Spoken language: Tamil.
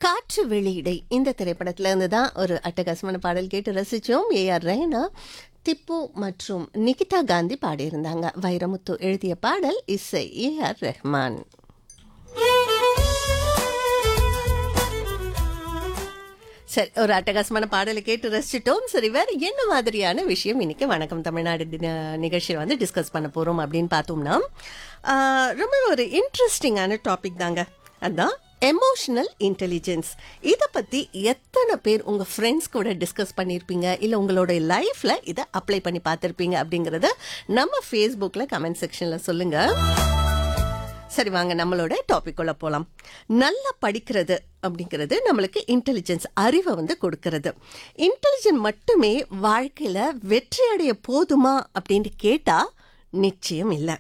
காற்று வெளியிடை இந்த திரைப்படத்துல இருந்து தான் ஒரு அட்டகாசமான பாடல் கேட்டு ரசிச்சோம் ஏ ஆர் ரெஹனா திப்பு மற்றும் நிகிதா காந்தி பாடியிருந்தாங்க வைரமுத்து எழுதிய பாடல் இசை ஏ ஆர் ரஹ்மான் சரி ஒரு அட்டகாசமான பாடலை கேட்டு ரசிச்சிட்டோம் சரி வேற என்ன மாதிரியான விஷயம் இன்னைக்கு வணக்கம் தமிழ்நாடு தின நிகழ்ச்சியில் வந்து டிஸ்கஸ் பண்ண போறோம் அப்படின்னு பார்த்தோம்னா ஆஹ், ரொம்ப ஒரு இன்ட்ரெஸ்டிங்கான டாபிக் தாங்க அதான் எமோஷனல் இன்டெலிஜென்ஸ் இதை பத்தி எத்தனை பேர் உங்க ஃப்ரெண்ட்ஸ் கூட டிஸ்கஸ் பண்ணியிருப்பீங்க இல்லை உங்களோட லைஃப்ல இதை அப்ளை பண்ணி பார்த்துருப்பீங்க அப்படிங்கறத நம்ம ஃபேஸ்புக்கில் கமெண்ட் செக்ஷன்ல சொல்லுங்க சரி வாங்க நம்மளோட டாபிக் உள்ள போலாம் நல்லா படிக்கிறது அப்படிங்கிறது நம்மளுக்கு இன்டெலிஜென்ஸ் அறிவை வந்து கொடுக்கறது இன்டெலிஜென்ட் மட்டுமே வாழ்க்கையில வெற்றி அடைய போதுமா அப்படின்னு கேட்டா நிச்சயம் இல்லை